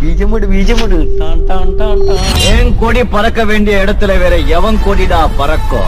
பீஜமுடு பீஜமுடு don don don don என் கொடி பறக்க வேண்டிய இடத்துல வேற எவன் கொடிடா பறக்கும்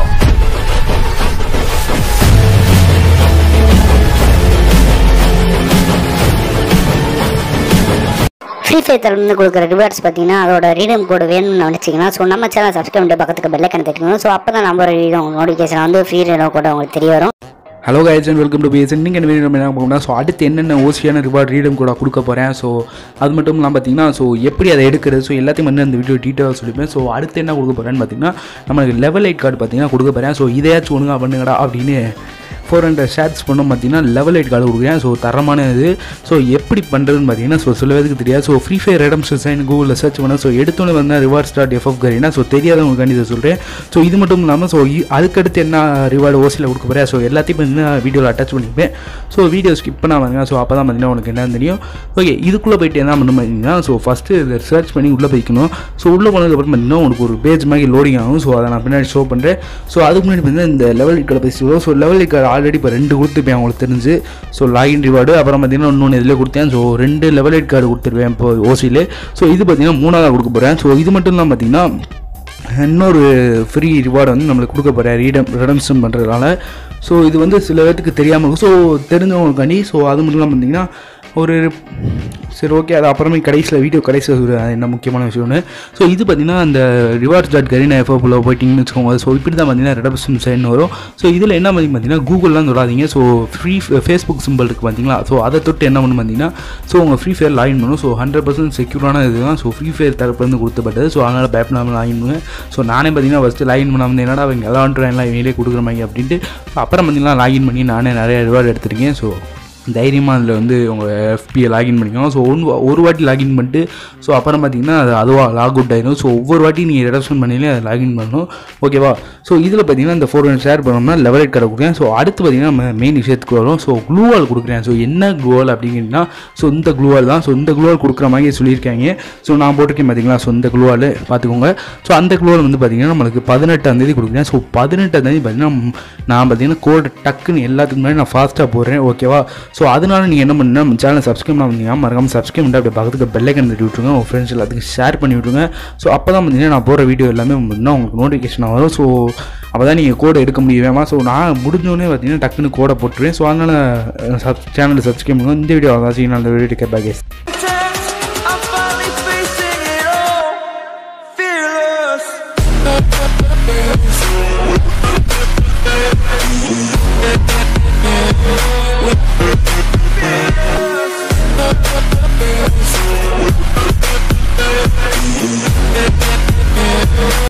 ஃப்ரீ ஃபயர் தரப்புலேருந்து கொடுக்குற ரிவார்ட்ஸ் பார்த்தீங்கன்னா அதோட ரீடம் கோடு வேணும்னு நினச்சிங்கன்னா ஸோ நம்ம சேனல் சப்ஸ்கிரைப் பண்ணிட்டு பக்கத்துக்கு பெல்லைக்கன் தெரியும் ஸோ அப்போ தான் நம்ம ரீடம் நோட்டிஃபிகேஷன் வந்து ஃப்ரீ ரீடம் கோடு உங்களுக்கு தெரிய வரும் hello guys and welcome to P நீங்கள் என்ன நம்ம என்ன பார்க்கணும்னா ஸோ அடுத்து என்னென்ன ஓசியான ரிவார்ட் ரீடம் கூட கொடுக்க போகிறேன் ஸோ அது மட்டும் இல்லாமல் பார்த்தீங்கன்னா ஸோ எப்படி அதை எடுக்கிறது ஸோ எல்லாத்தையும் வந்து அந்த வீடியோ டீட்டெயிலாக சொல்லிப்பேன் ஸோ அடுத்து என்ன கொடுக்க போகிறேன்னு பார்த்தீங்கன்னா நம்மளுக்கு லெவல் எயிட் கார்டு பார்த்தீங்கன்னா கொடுக்க போகிறேன் ஸோ இதையாச்சும் ஒழுங்கா பண்ணுங்கடா அப்படின்னு ஃபோர் ஹண்ட்ரட் ஷேர்ஸ் பண்ணோம் பார்த்தீங்கன்னா லெவல் எயிட் கார்டு கொடுக்குறேன் ஸோ தரமான இது ஸோ எப்படி பண்ணுறதுன்னு பார்த்தீங்கன்னா ஸோ சில பேருக்கு தெரியாது so free fire redemption sign கூகுளில் சர்ச் பண்ண ஸோ எடுத்தோன்னே வந்து reward start FF Garena so தெரியாதவங்களுக்காண்டி இதை சொல்கிறேன் ஸோ இது மட்டும் இல்லாமல் ஸோ அதுக்கடுத்து என்ன ரிவார்டு ஓசியில் கொடுக்க போகிறேன் ஸோ எல்லாத்தையும் பார்த்தீங்கன்னா வீடியோவில் அட்டாச் பண்ணிப்பேன் ஸோ வீடியோ ஸ்கிப் பண்ணாம பாருங்க ஸோ அப்போ தான் பார்த்தீங்கன்னா உனக்கு என்ன தெரியும் ஓகே இதுக்குள்ளே போயிட்டு என்ன பண்ணணும் பார்த்தீங்கன்னா ஸோ ஃபஸ்ட்டு இதை சர்ச் பண்ணி உள்ளே போய்க்கணும் ஸோ உள்ளே போனதுக்கப்புறம் பார்த்தீங்கன்னா உனக்கு ஒரு பேஜ் மாதிரி லோடிங் ஆகும் ஸோ அதை நான் பின்னாடி ஷோ பண்ணுறேன் ஸோ அதுக்கு முன்னாடி பார்த்தீங்கன்னா இந்த லெவல் கார்டை பேசிடுவோம் ஸோ லெவல் கார்டு ஆல்ரெடி இப்போ ரெண்டு கொடுத்துருப்பேன் உங்களுக்கு தெரிஞ்சு ஸோ லாகின் ரிவார்டு அப்புறம் பார்த்தீங்கன்னா இன்னொன்று இதில் கொடுத்தேன் ஸோ ரெண்டு லெவல் எயிட் கார்டு கொடுத்துருவேன் இப்போ ஓசியில் ஸோ இது பார்த்தீங்கன்னா மூணாவது கொடுக்க போகிறேன் ஸோ இது மட்டும் இல்லாமல் பார்த்தீங்கன்னா இன்னொரு ஃப்ரீ ரிவார்டு வந்து நம்மளுக்கு கொடுக்க போகிறேன் ரீடம் ரிடம்ஷன் பண்ணுறதுனால ஸோ இது வந்து சில பேர்த்துக்கு தெரியாமல் இருக்கும் ஸோ தெரிஞ்சவங்களுக்காண்டி ஸோ அது மட்டும் இல்லாமல் பார்த்தீங்கன்னா ஒரு சரி ஓகே அது அப்புறமே கடைசியில் வீடியோ கடைசியில் சொல்றேன். அது என்ன முக்கியமான விஷயம்னு ஸோ இது பார்த்தீங்கன்னா அந்த ரிவார்ட்ஸ் டாட் கரீனா எஃப்எஃப்ல போயிட்டீங்கன்னு வச்சுக்கோங்க ஸோ இப்படி தான் பார்த்தீங்கன்னா ரெடப்ஷன் சைன் வரும் ஸோ இதில் என்ன பண்ணி பார்த்தீங்கன்னா கூகுள்லாம் தொடாதீங்க ஸோ ஃப்ரீ ஃபேஸ்புக் சிம்பிள் இருக்குது பார்த்தீங்களா ஸோ அதை தொட்டு என்ன பண்ணு பார்த்தீங்கன்னா ஸோ உங்கள் ஃப்ரீ ஃபயர் லாகின் பண்ணும் ஸோ ஹண்ட்ரட் பர்சன்ட் செக்யூரான இது தான் ஸோ ஃப்ரீ ஃபயர் தரப்புலேருந்து கொடுத்தப்பட்டது ஸோ அதனால் பயப்படாமல் லாகின் பண்ணுவேன் ஸோ நானே பார்த்தீங்கன்னா ஃபஸ்ட்டு லாகின் பண்ணாமல் என்னடா அவங்க எல்லாம் எல்லாம் இவங்களே கொடுக்குற மாதிரி அப்படின்ட்டு அப்புறம் பார்த்தீங்கன்னா லாகின் பண்ணி நானே நிறைய ரிவார்டு எடுத்திருக்கேன் ஸோ தைரியமாக அதில் வந்து உங்கள் எஃபியை லாகின் பண்ணிக்கணும் ஸோ ஒன் ஒரு வாட்டி லாகின் பண்ணிட்டு ஸோ அப்புறம் பார்த்தீங்கன்னா அது அதுவாக லாக் அவுட் ஆயிடும் ஸோ ஒவ்வொரு வாட்டி நீங்கள் ரெடப்ஷன் பண்ணிலே அதை லாகின் பண்ணணும் ஓகேவா ஸோ இதில் பார்த்தீங்கன்னா இந்த ஃபோர் ஹண்ட்ரட் ஷேர் பண்ணோம்னா லெவல் எயிட் கடை கொடுக்குறேன் ஸோ அடுத்து பார்த்தீங்கன்னா நம்ம மெயின் விஷயத்துக்கு வரும் ஸோ க்ளூவால் கொடுக்குறேன் ஸோ என்ன க்ளூவால் அப்படிங்கன்னா ஸோ இந்த க்ளூவால் தான் ஸோ இந்த க்ளூவால் கொடுக்குற மாதிரி சொல்லியிருக்காங்க ஸோ நான் போட்டிருக்கேன் பார்த்தீங்களா ஸோ இந்த க்ளூவால் பார்த்துக்கோங்க ஸோ அந்த க்ளூவால் வந்து பார்த்தீங்கன்னா நம்மளுக்கு பதினெட்டாம் தேதி கொடுக்குறேன் ஸோ பதினெட்டாம் தேதி பார்த்தீங்கன்னா நான் பார்த்தீங்கன்னா கோடு டக்குன்னு எல்லாத்துக்கு முன்னாடி நான் ஃபாஸ்ட்டாக போடுறேன் ஓகேவா ஸோ அதனால நீங்கள் என்ன பண்ணுன்னா நம்ம சேனலை சப்ஸ்கிரைப் பண்ணீங்க மறக்காம சப்ஸ்கிரைப் பண்ணிட்டு அப்படியே பக்கத்துக்கு பெல்லைக்கன் தட்டி விட்ருங்க உங்கள் ஃப்ரெண்ட்ஸ் எல்லாத்துக்கும் ஷேர் பண்ணி விட்ருங்க ஸோ அப்போ தான் பார்த்தீங்கன்னா நான் போகிற வீடியோ எல்லாமே பார்த்தீங்கன்னா உங்களுக்கு நோட்டிஃபிகேஷன் வரும் ஸோ அப்போ தான் நீங்கள் கோடை எடுக்க முடியுமா ஸோ நான் முடிஞ்சோடனே பார்த்தீங்கன்னா டக்குன்னு கோடை போட்டுருவேன் ஸோ அதனால் சப் சேனலை சப்ஸ்கிரைப் பண்ணுங்க இந்த வீடியோ அதான் அந்த வீடியோ கேட்பாக